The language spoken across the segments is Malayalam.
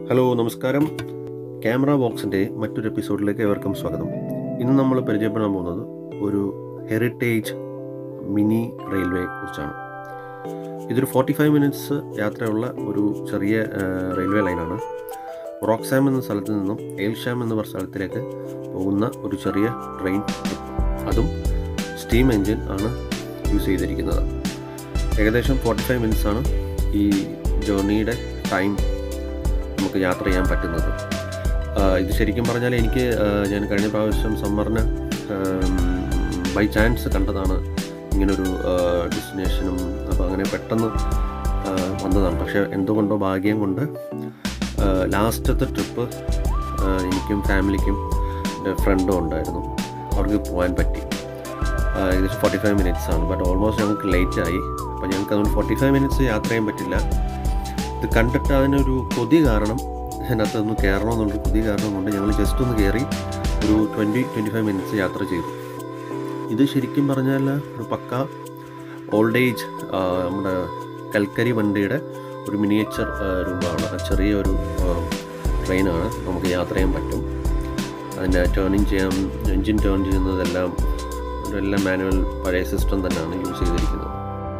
ഹലോ നമസ്കാരം ക്യാമറ ബോക്സിൻ്റെ മറ്റൊരു എപ്പിസോഡിലേക്ക് ഏവർക്കും സ്വാഗതം ഇന്ന് നമ്മൾ പരിചയപ്പെടാൻ പോകുന്നത് ഒരു ഹെറിറ്റേജ് മിനി റെയിൽവേ കുറിച്ചാണ് ഇതൊരു ഫോർട്ടി ഫൈവ് മിനിറ്റ്സ് യാത്രയുള്ള ഒരു ചെറിയ ആ, റെയിൽവേ ലൈനാണ് റോക്സാം എന്ന സ്ഥലത്ത് നിന്നും എൽഷാം എന്ന പറഞ്ഞ സ്ഥലത്തിലേക്ക് പോകുന്ന ഒരു ചെറിയ ട്രെയിൻ അതും സ്റ്റീം എൻജിൻ ആണ് യൂസ് ചെയ്തിരിക്കുന്നത് ഏകദേശം ഫോർട്ടി ഫൈവ് മിനിറ്റ്സ് ആണ് ഈ ജേർണിയുടെ ടൈം നമുക്ക് യാത്ര ചെയ്യാൻ പറ്റുന്നത് ആ, ഇത് ശരിക്കും പറഞ്ഞാൽ എനിക്ക് ആ, ഞാൻ കഴിഞ്ഞ പ്രാവശ്യം സമ്മറിന് ബൈ ചാൻസ് കണ്ടതാണ് ഇങ്ങനൊരു ഡെസ്റ്റിനേഷനും അപ്പോൾ അങ്ങനെ പെട്ടെന്ന് ആ, വന്നതാണ് പക്ഷേ എന്തുകൊണ്ടോ ഭാഗ്യം കൊണ്ട് ലാസ്റ്റത്തെ ട്രിപ്പ് എനിക്കും ഫാമിലിക്കും എൻ്റെ ഫ്രണ്ടും ഉണ്ടായിരുന്നു അവർക്ക് പോകാൻ പറ്റി ആ, ഏകദേശം ഫോർട്ടി ഫൈവ് മിനിറ്റ്സ് ആണ് ബട്ട് ഓൾമോസ്റ്റ് ഞങ്ങൾക്ക് ലേറ്റ് ആയി അപ്പോൾ ഞങ്ങൾക്ക് അതുകൊണ്ട് ഫോർട്ടി ഫൈവ് മിനിറ്റ്സ് യാത്ര ചെയ്യാൻ പറ്റില്ല ഇത് കണ്ടിട്ട് അതിനൊരു കൊതി കാരണം അതിനകത്ത് ഒന്ന് കയറണമെന്നുള്ള കൊതി കാരണം കൊണ്ട് ഞങ്ങൾ ജസ്റ്റ് ഒന്ന് കയറി ഒരു ട്വൻറ്റി ട്വൻറ്റി ഫൈവ് മിനിറ്റ്സ് യാത്ര ചെയ്തു ഇത് ശരിക്കും പറഞ്ഞാൽ ഒരു പക്ക ഓൾഡ് ഏജ് നമ്മുടെ കൽക്കരി വണ്ടിയുടെ ഒരു മിനിയേച്ചർ രൂപമാണ് ആ ചെറിയൊരു ട്രെയിനാണ് നമുക്ക് യാത്ര ചെയ്യാൻ പറ്റും അതിൻ്റെ ടേണിങ് ചെയ്യാൻ എൻജിൻ ടേൺ ചെയ്യുന്നതെല്ലാം എല്ലാം മാനുവൽ പഴയ സിസ്റ്റം തന്നെയാണ് യൂസ് ചെയ്തിരിക്കുന്നത്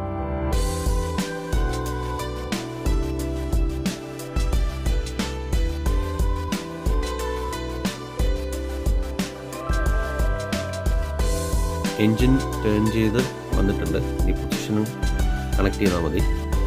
എൻജിൻ ടേൺ ചെയ്ത് വന്നിട്ടുണ്ട് ഈ പൊസിഷനും കണക്ട് ചെയ്താൽ മതി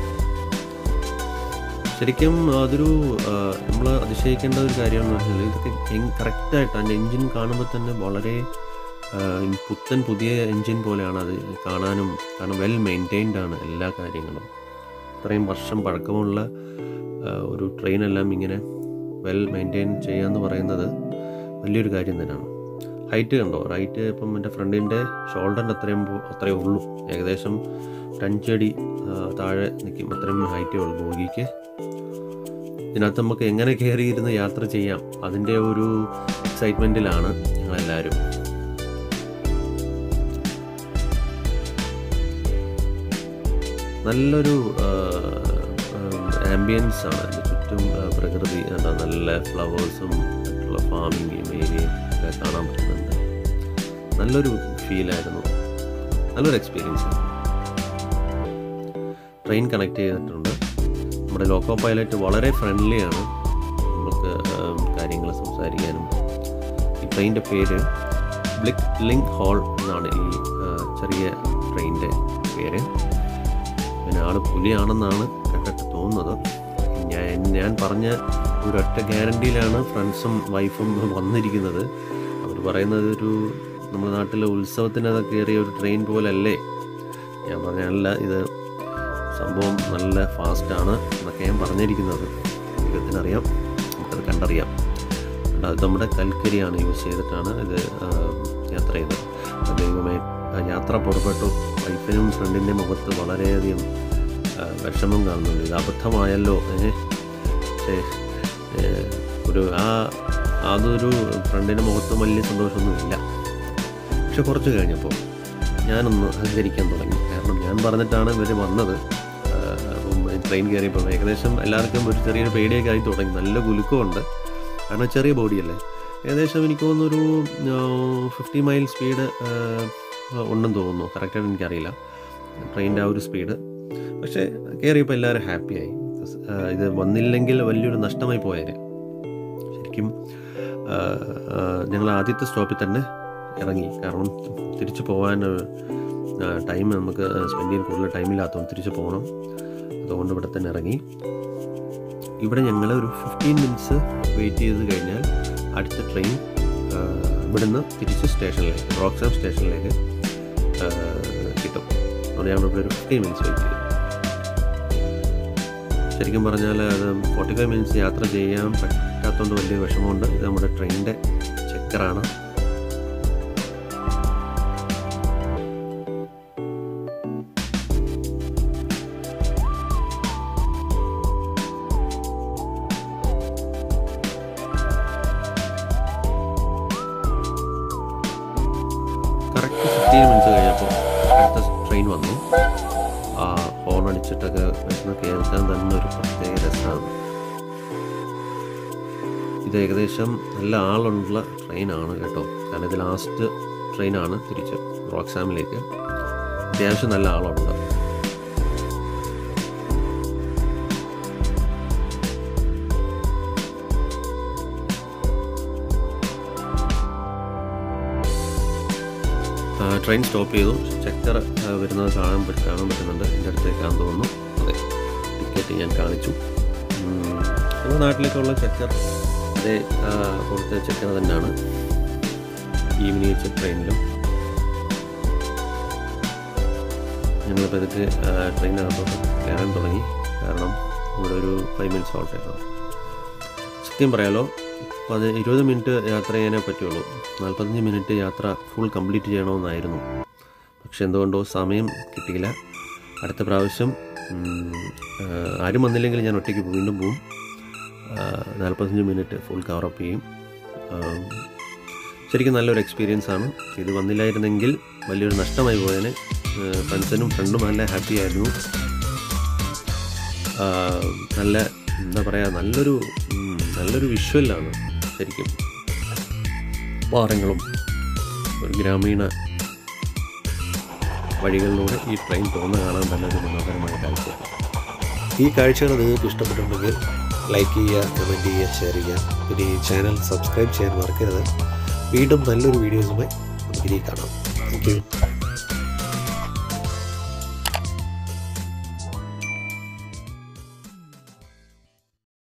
ശരിക്കും അതൊരു നമ്മൾ അതിശയിക്കേണ്ട ഒരു കാര്യമെന്ന് പറഞ്ഞാൽ ഇതൊക്കെ കറക്റ്റായിട്ട് അതിൻ്റെ എൻജിൻ കാണുമ്പോൾ തന്നെ വളരെ ആ, പുത്തൻ പുതിയ എൻജിൻ പോലെയാണ് അത് കാണാനും കാരണം വെൽ മെയിൻറ്റൈൻഡ് ആണ് എല്ലാ കാര്യങ്ങളും ഇത്രയും വർഷം പഴക്കമുള്ള ആ, ഒരു ട്രെയിനെല്ലാം ഇങ്ങനെ വെൽ മെയിൻറ്റെയിൻ ചെയ്യാന്ന് പറയുന്നത് വലിയൊരു കാര്യം തന്നെയാണ് ഹൈറ്റ് കണ്ടോ റൈറ്റ് ഇപ്പം എൻ്റെ ഫ്രണ്ടിൻ്റെ ഷോൾഡറിൻ്റെ അത്രയും പോ- അത്രയേ ഉള്ളൂ ഏകദേശം ഒരു അഞ്ചടി ആ, താഴെ നിൽക്കും അത്രയും ഹൈറ്റേ ഉള്ളൂ ബോഗിക്ക് ഇതിനകത്ത് നമുക്ക് എങ്ങനെ കയറിയിരുന്ന് യാത്ര ചെയ്യാം അതിൻ്റെ ഒരു എക്സൈറ്റ്മെൻറ്റിലാണ് ഞങ്ങളെല്ലാവരും നല്ലൊരു ആംബിയൻസ് ആണ് അതിൻ്റെ ചുറ്റും ആ, പ്രകൃതി എന്താ നല്ല ഫ്ലവേഴ്സും മറ്റുള്ള ഫാമിങ് ഏരിയയും ഒക്കെ കാണാൻ പറ്റുന്നുണ്ട് നല്ലൊരു ഫീലായിരുന്നു നല്ലൊരു എക്സ്പീരിയൻസ് ട്രെയിൻ കണക്ട് ചെയ്തിട്ടുണ്ട് നമ്മുടെ ലോക്കോ പൈലറ്റ് വളരെ ഫ്രണ്ട്ലിയാണ് നമുക്ക് കാര്യങ്ങൾ സംസാരിക്കാനും ഈ ട്രെയിനിൻ്റെ പേര് ബ്ലിക് ലിങ്ക് ഹോൾ എന്നാണ് ഈ ആ, ചെറിയ ട്രെയിനിൻ്റെ പേര് പിന്നെ ആള് പുലിയാണെന്നാണ് കണ്ടിട്ട് തോന്നുന്നത് ഞാൻ ഞാൻ പറഞ്ഞ ഒരൊറ്റ ഗ്യാരണ്ടിയിലാണ് ഫ്രണ്ട്സും വൈഫും വന്നിരിക്കുന്നത് അവർ പറയുന്നത് ഒരു നമ്മുടെ നാട്ടിലെ ഉത്സവത്തിനൊക്കെ കയറിയ ഒരു ട്രെയിൻ പോലല്ലേ ഞാൻ പറഞ്ഞല്ല ഇത് സംഭവം നല്ല ഫാസ്റ്റാണ് എന്നൊക്കെ ഞാൻ പറഞ്ഞിരിക്കുന്നത് ദൈവത്തിനറിയാം നമുക്കത് കണ്ടറിയാം അതുകൊണ്ട് അത് നമ്മുടെ കൽക്കരിയാണ് യൂസ് ചെയ്തിട്ടാണ് ഇത് ആ, യാത്ര ചെയ്തത് അത് ദൈവമേ ആ യാത്ര പുറപ്പെട്ടു വൈഫിനും ഫ്രണ്ടിൻ്റെ മുഖത്ത് വളരെയധികം ആ, വിഷമം കാണുന്നുണ്ട് ഇത് അബദ്ധമായല്ലോ ഏ പക്ഷേ ഏ, ഒരു ആ അതൊരു ഫ്രണ്ടിൻ്റെ മുഖത്ത് വലിയ സന്തോഷമൊന്നുമില്ല പക്ഷെ കുറച്ച് കഴിഞ്ഞപ്പോൾ ഞാനൊന്ന് അഹങ്കരിക്കാൻ തുടങ്ങി കാരണം ഞാൻ പറഞ്ഞിട്ടാണ് ഇവർ വന്നത് ആ, അപ്പം ട്രെയിൻ കയറിയപ്പോൾ ഏകദേശം എല്ലാവർക്കും ഒരു ചെറിയൊരു പേടിയൊക്കെ ആയി തുടങ്ങി നല്ല കുലുക്കമുണ്ട് കാരണം ചെറിയ ബോഡിയല്ലേ ഏകദേശം എനിക്ക് തോന്നുന്നൊരു ഫിഫ്റ്റി മൈൽ സ്പീഡ് ഉണ്ടെന്ന് തോന്നുന്നു കറക്റ്റായിട്ട് എനിക്കറിയില്ല ട്രെയിനിൻ്റെ ആ ഒരു സ്പീഡ് പക്ഷേ കയറിയപ്പോൾ എല്ലാവരും ഹാപ്പിയായി ആ, ഇത് വന്നില്ലെങ്കിൽ വലിയൊരു നഷ്ടമായി പോയേനെ ശരിക്കും ആ, ആ, ഞങ്ങൾ ആദ്യത്തെ സ്റ്റോപ്പിൽ തന്നെ ഇറങ്ങി കാരണം തിരിച്ചു പോകാൻ ടൈം നമുക്ക് സ്പെൻഡ് ചെയ്യാൻ കൂടുതൽ ടൈമില്ലാത്തതുകൊണ്ട് തിരിച്ചു പോകണം അതുകൊണ്ട് ഇവിടെ തന്നെ ഇറങ്ങി ഇവിടെ ഞങ്ങൾ ഒരു ഫിഫ്റ്റീൻ മിനിറ്റ്സ് വെയിറ്റ് ചെയ്ത് കഴിഞ്ഞാൽ അടുത്ത ട്രെയിൻ ഇവിടുന്ന് തിരിച്ച് സ്റ്റേഷനിലേക്ക് റോക്സാം സ്റ്റേഷനിലേക്ക് ആ, കിട്ടും അതുകൊണ്ട് ഞങ്ങൾ ഇവിടെ ഒരു ഫിഫ്റ്റീൻ മിനിറ്റ്സ് വെയിറ്റ് ചെയ്തു ശരിക്കും പറഞ്ഞാൽ അത് ഫോർട്ടി ഫൈവ് മിനിറ്റ്സ് യാത്ര ചെയ്യാൻ പറ്റാത്തതുകൊണ്ട് വലിയ വിഷമമുണ്ട് ഇത് നമ്മുടെ ട്രെയിനിൻ്റെ ചെക്കറാണ് കറക്റ്റ് ഫിഫ്റ്റീൻ മിനിറ്റ്സ് കഴിഞ്ഞപ്പോൾ അടുത്ത ട്രെയിൻ വന്നു ആ ഹോൺ അടിച്ചിട്ടൊക്കെ വരുന്ന കേൾക്കാൻ തന്നെ ഒരു പ്രത്യേക രസമാണ് ഇത് ഏകദേശം നല്ല ആളുള്ള ട്രെയിനാണ് കേട്ടോ കാരണം ഇത് ലാസ്റ്റ് ട്രെയിനാണ് തിരിച്ച് റോക്സാമിലേക്ക് അത്യാവശ്യം നല്ല ആളുണ്ട് ആ, ട്രെയിൻ സ്റ്റോപ്പ് ചെയ്തു ചെക്കർ ആ, വരുന്നത് കാണാൻ പറ്റ കാണാൻ പറ്റുന്നുണ്ട് എൻ്റെ അടുത്തേക്കാന്ന് തോന്നുന്നു അതെ ടിക്കറ്റ് ഞാൻ കാണിച്ചു ഉം, നമ്മുടെ നാട്ടിലേക്കുള്ള ചെക്കർ അതേ ആ, കൊടുത്ത ചെക്കർ തന്നെയാണ് ഈ മിനിയേച്ചർ ട്രെയിനിലും ഞങ്ങളിപ്പോൾ ഇതൊക്കെ ട്രെയിനകത്തോട്ട് കയറാൻ തുടങ്ങി കാരണം ഇവിടെ ഒരു ഫൈവ് മിനിറ്റ്സ് ഹോൾട്ടായിരുന്നു സത്യം പറയാലോ പതി ഇരുപത് മിനിറ്റ് യാത്ര ചെയ്യാനേ പറ്റുള്ളൂ നാൽപ്പത്തഞ്ച് മിനിറ്റ് യാത്ര ഫുൾ കംപ്ലീറ്റ് ചെയ്യണമെന്നായിരുന്നു പക്ഷെ എന്തുകൊണ്ടോ സമയം കിട്ടിയില്ല അടുത്ത പ്രാവശ്യം ഉം, ആ, ആരും വന്നില്ലെങ്കിൽ ഞാൻ ഒറ്റയ്ക്ക് വീണ്ടും പോവും നാൽപ്പത്തഞ്ച് മിനിറ്റ് ഫുൾ കവറപ്പ് ചെയ്യും ആ, ശരിക്കും നല്ലൊരു എക്സ്പീരിയൻസ് ആണ് ഇത് വന്നില്ലായിരുന്നെങ്കിൽ വലിയൊരു നഷ്ടമായി പോയേനെ ഫ്രണ്ട്സിനും ഫ്രണ്ടും നല്ല ഹാപ്പി ആയിരുന്നു ആ, നല്ല എന്താ പറയുക നല്ലൊരു ഉം, നല്ലൊരു വിഷ്വലാണ് ശരിക്കും പാറങ്ങളും ഒരു ഗ്രാമീണ വഴികളിലൂടെ ഈ ട്രെയിൻ പോകുന്ന കാണാൻ തന്നെ ഒരു മനോഹരമായ കാഴ്ചയാണ് ഈ കാഴ്ചകൾ നിങ്ങൾക്ക് ഇഷ്ടപ്പെട്ടിട്ടുണ്ടെങ്കിൽ ലൈക്ക് ചെയ്യുക കമൻറ്റ് ചെയ്യുക ഷെയർ ചെയ്യുക പിന്നെ ഈ ചാനൽ സബ്സ്ക്രൈബ് ചെയ്യാൻ മറക്കരുത് വീണ്ടും നല്ലൊരു വീഡിയോസുമായി നമുക്ക് ഇനി കാണാം താങ്ക് യു